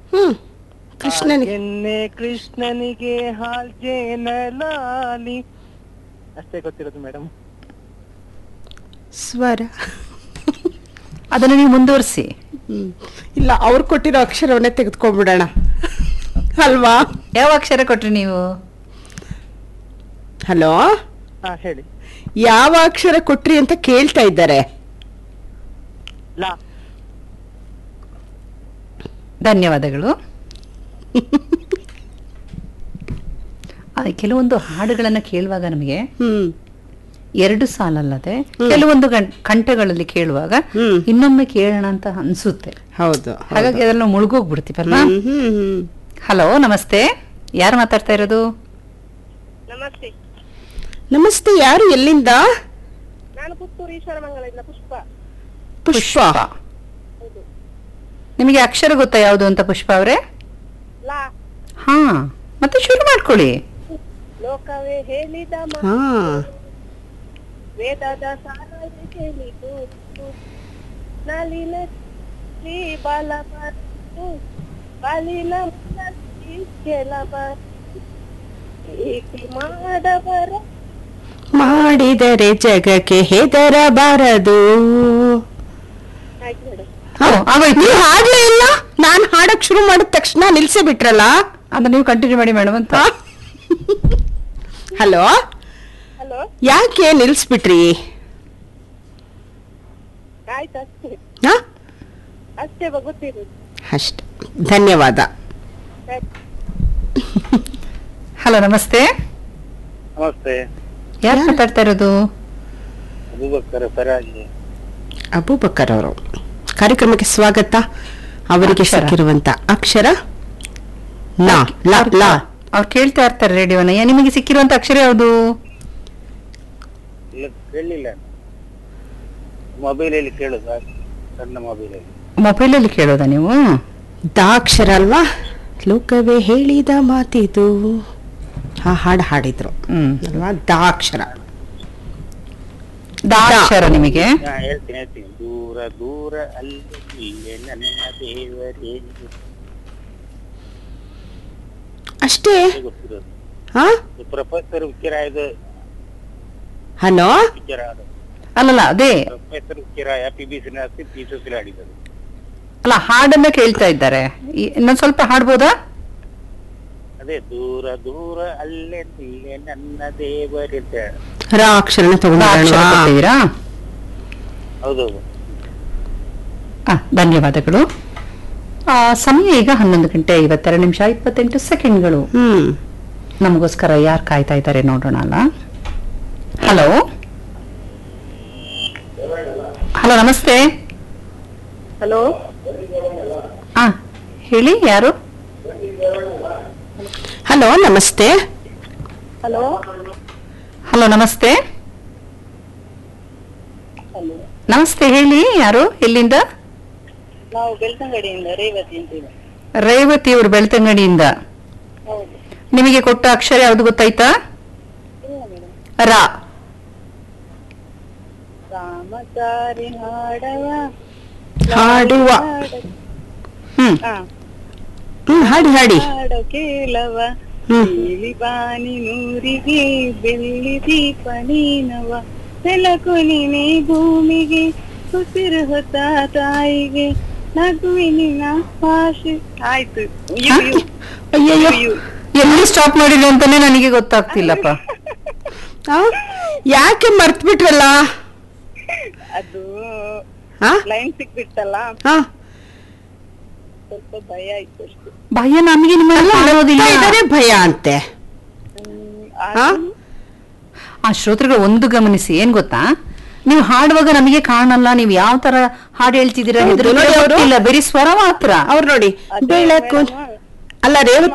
ಹ್ಮ್ ಕೃಷ್ಣನಿಗೆ ಎನ್ನೆ ಕೃಷ್ಣನಿಗೆ ಹಾಲ್ಜೇನ ಲಾಲಿ ಅಷ್ಟೇ ಗೊತ್ತಿರೋದು ಮೇಡಮ್ ಸ್ವರ ಅದನ್ನು ನೀವು ಮುಂದುವರಿಸಿ ಹ್ಮ್ ಇಲ್ಲ ಅವ್ರು ಕೊಟ್ಟಿರೋ ಅಕ್ಷರವನ್ನೇ ತೆಗೆದುಕೊಂಡ್ಬಿಡೋಣ ಅಲ್ವಾ ಯಾವ ಅಕ್ಷರ ಕೊಟ್ರಿ ನೀವು ಹಲೋ ಹಾ ಹೇಳಿ ಯಾವ ಅಕ್ಷರ ಕೊಟ್ರಿ ಅಂತ ಕೇಳ್ತಾ ಇದ್ದಾರೆ ಲಾ ಧನ್ಯವಾದಗಳು ಆ, ಕೆಲವೊಂದು ಹಾಡುಗಳನ್ನು ಕೇಳುವಾಗ ನಮಗೆ ಹ್ಮ್ ಎರಡು ಸಾಲಲ್ಲದೆ ಕೆಲವೊಂದು ಗಂ- ಕಂಠಗಳಲ್ಲಿ ಕೇಳುವಾಗ ಹ್ಮ್. ಇನ್ನೊಮ್ಮೆ ಕೇಳೋಣ ಅಂತ ಅನ್ಸುತ್ತೆ ಹೌದು ಹಾಗಾಗಿ ಅದ್ರಲ್ಲಿ ನಾವು ಮುಳುಗೋಗ್ಬಿಡ್ತೀವಲ್ಲ ಹ್ಮ್ ಹ್ಮ್ ಹ್ಮ್ ಹಲೋ ನಮಸ್ತೆ ಯಾರು ಮಾತಾಡ್ತಾ ಇರೋದು ನಮಸ್ತೆ ನಮಸ್ತೆ ಯಾರು ಎಲ್ಲಿಂದ ನಾನು ಪುತ್ತೂರು ಈಶ್ವರಮಂಗಲದಿಂದ ಪುಷ್ಪ ಪುಷ್ಪ ನಿಮಗೆ ಅಕ್ಷರ ಗೊತ್ತಾ ಯಾವುದು ಅಂತ ಪುಷ್ಪ ಅವರೇ ಲಾ ಹಾ ಮತ್ತೆ ಶುರು ಮಾಡ್ಕೊಳ್ಳಿ ಲೋಕವೇ ಹೇಳಿದ ಮ- ಹಾ ವೇದದ ಸಾರವೇ ಹೇಳಿತು ನಲಿನ ಶ್ರೀ ಬಲಬರು ಬಲಿನ ಮುಲಸಿ ಕೆಲಬರು ಏಕೆ ಮಾಡಬರ ಮಾಡಿದರೆ ಜಗಕ್ಕೆ ಹೆದರಬಾರದು ಆಯ್ತು ಮೇಡಮ್ ಹ? ಓ, ಆಗೋಯ್ತು. ನೀವ್ ಹಾಡ್ಲೇ ಇಲ್ಲ ನಾನ್ ಹಾಡಕ್ ಶುರು ಮಾಡಿದ ತಕ್ಷಣ ನಿಲ್ಸೇ ಬಿಟ್ರಲ್ಲ ಅದನ್ನ ನೀವು ಕಂಟಿನ್ಯೂ ಮಾಡಿ ಮೇಡಮ್ ಅಂತ ಹಲೋ ಹಲೋ ಯಾಕೆ ನಿಲ್ಸ್ಬಿಟ್ರಿ ಆಯ್ತು ಅಷ್ಟೇ ಹ? ಅಷ್ಟೇ ಬ- ಗೊತ್ತಿರೋದು ಅಷ್ಟೆ ಧನ್ಯವಾದ ಆಯ್ತು. ಹಲೋ ನಮಸ್ತೆ ನಮಸ್ತೆ ಯಾರು ಮಾತಾಡ್ತಾ ಇರೋದು ಅಬೂಬಕ್ಕರ್ ಫರಾಜಿ ಅಬೂಬಕರ್ ಅವರು ಕಾರ್ಯಕ್ರಮಕ್ಕೆ ಸ್ವಾಗತ ಅವರಿಗೆ ಅಕ್ಷರ. ಸಿಕ್ಕಿರುವಂತ ಅಕ್ಷರ ಲಾ ಲಾ ಲಾ ಅವ್ರು ಕೇಳ್ತಾ ಇರ್ತಾರೆ ರೇಡಿಯೋನ ಯಾ, ನಿಮಗೆ ಸಿಕ್ಕಿರುವಂತ ಅಕ್ಷರ ಯಾವುದು ಇಲ್ಲ ಕೇಳಲಿಲ್ಲ ಮೊಬೈಲಲ್ಲಿ ಕೇಳುದು ಸಣ್ಣ ಮೊಬೈಲಲ್ಲಿ ಮೊಬೈಲಲ್ಲಿ ಕೇಳೋದಾ ನೀವು ದ ಅಕ್ಷರ ಅಲ್ವಾ ಲೋಕವೇ ಹೇಳಿದ ಮಾತಿದು ಆ ಹಾಡು ಹಾಡಿದ್ರು ಹ್ಮ್ ಅಲ್ವಾ ದ ಅಕ್ಷರ ದಾ ಅಕ್ಷರ ನಿಮಗೆ ಹಾ ಹೇಳ್ತೀನಿ ಹೇಳ್ತೀನಿ ದೂರ ದೂರ ಅಲ್ಲಿ ಇಲ್ಲೇ ನನ್ನ ದೇವರೇ ಅಷ್ಟೇ ಗೊತ್ತಿರೋದು ಹಾ ಪ್ರೊಫೆಸರ್ ಉಕ್ಕಿರಾಯದ ಹಲೋ ಪಿಕ್ಚರ್ ಅದು ಅಲ್ಲಲ್ಲ ಅದೇ professor Ukkiraya P B Srinivasa P Susheela ಆಡಿದರು ಅಲ್ಲ ಹಾಡನ್ನ ಕೇಳ್ತಾ ಇದ್ದಾರೆ ಈ- ಇನ್ನೊಂದ್ ಸ್ವಲ್ಪ ಹಾಡ್ಬೋದಾ ಅದೇ ದೂರ ದೂರ ಅಲ್ಲೇ ಇಲ್ಲೇ ನನ್ನ ದೇವರಿದ್ದ ರ ಅಕ್ಷರನ ದಾ ಅಕ್ಷರ ತಗೊಂಡ್ರಲ್ವಾ ಕೊಟ್ಟಿದ್ದೀರಾ ಹೌದೌದು ಆ, ಧನ್ಯವಾದಗಳು ಆ, ಸಮಯ ಈಗ ಹನ್ನೊಂದು ಗಂಟೆ ಐವತ್ತೆರಡು ನಿಮಿಷ ಇಪ್ಪತ್ತೆಂಟು ಸೆಕೆಂಡ್ಗಳು ಹ್ಮ್ ನಮಗೋಸ್ಕರ ಯಾರು ಕಾಯ್ತಾ ಇದ್ದಾರೆ ನೋಡೋಣ ಅಲ್ಲ ಹಲೋ ಹಲೋ ನಮಸ್ತೆ ಹಲೋ ಆ ಹೇಳಿ ಯಾರು ಹಲೋ ನಮಸ್ತೆ ಹಲೋ ಹಲೋ ನಮಸ್ತೆ ನಮಸ್ತೆ ಹೇಳಿ ಯಾರು ಎಲ್ಲಿಂದ ನಾವು ಬೆಳ್ತಂಗಡಿಯಿಂದ ರೇವತಿ ಅಂತೇಳಿ ರೇವತಿ ಅವರು ಬೆಳ್ತಂಗಡಿಯಿಂದ ಹೌದು ನಿಮಗೆ ಕೊಟ್ಟ ಅಕ್ಷರ ಯಾವ್ದು ಗೊತ್ತಾಯ್ತಾ ಇಲ್ಲ ಮೇಡಮ್ ರಾ ರಾಮಚಾರಿ ಹಾಡವ ಹಾಡುವ ಹ್ಮ್ ಹಾ ಹ್ಮ್ ಹಾಡಿ ಹಾಡಿ ಹಾಡೋ ಕೇಳವ ಹ್ಮ್ ನೀಲಿ ಬಾನಿ ನೂರಿಗೆ ಬೆಳ್ಳಿ ದೀಪ ನೀನವ ಬೆಳಕು ನೀನೆ ಭೂಮಿಗೆ ಉಸಿರು ಹೊತ್ತ ತಾಯಿಗೆ ನಗುವಿನ ಭಾಷೆ ಆಯ್ತು ಯು, ಯು. ಅಯ್ಯಯ್ಯೋ ಯು. ಎಲ್ಲಿ ಸ್ಟಾಪ್ ಮಾಡಿದ್ರು ಅಂತಾನೆ ನನಗೆ ಗೊತ್ತಾಗ್ತಿಲ್ಲಪ್ಪ ಆ? ಯಾಕೆ ಮರ್ತ್ ಬಿಟ್ರಲ್ಲ ಅದು ಹಾ ಲೈನ್ ಸಿಕ್ಬಿಟ್ಟಲ್ಲ ಹಾ ಸ್ವಲ್ಪ ಭಯ ಆಯ್ತು ಅಷ್ಟೇ ಭಯ ನಮಗೆ ನಿಮ್ಮನ್ನ ಕಾಣೋದಿಲ್ಲ ಇದಾರೆ ಭಯ ಅಂತೆ ಹ್ಮ್, ಹಾ ಆದ್ರೂ ಆ ಶ್ರೋತೃಗಳು ಒಂದು ಗಮನಿಸಿ ಏನ್ ಗೊತ್ತಾ ನೀವು ಹಾಡುವಾಗ ನಮಗೆ ಕಾಣಲ್ಲ ನೀವು ಯಾವ ತರ ಹಾಡು ಹೇಳ್ತಿದ್ದೀರಾ ಹೌದು, ಹೆದರಿಕೆ ನೋಡಿ ಅವ್ರು. ಗೊತ್ತಿಲ್ಲ ಬರೀ ಸ್ವರ ಮಾತ್ರ ಅವ್ರು ನೋಡಿ ಅದೇ ಬೆಳಕು ಮೇಡಮ್, ಅಲ್ಲ ರೇವತಿ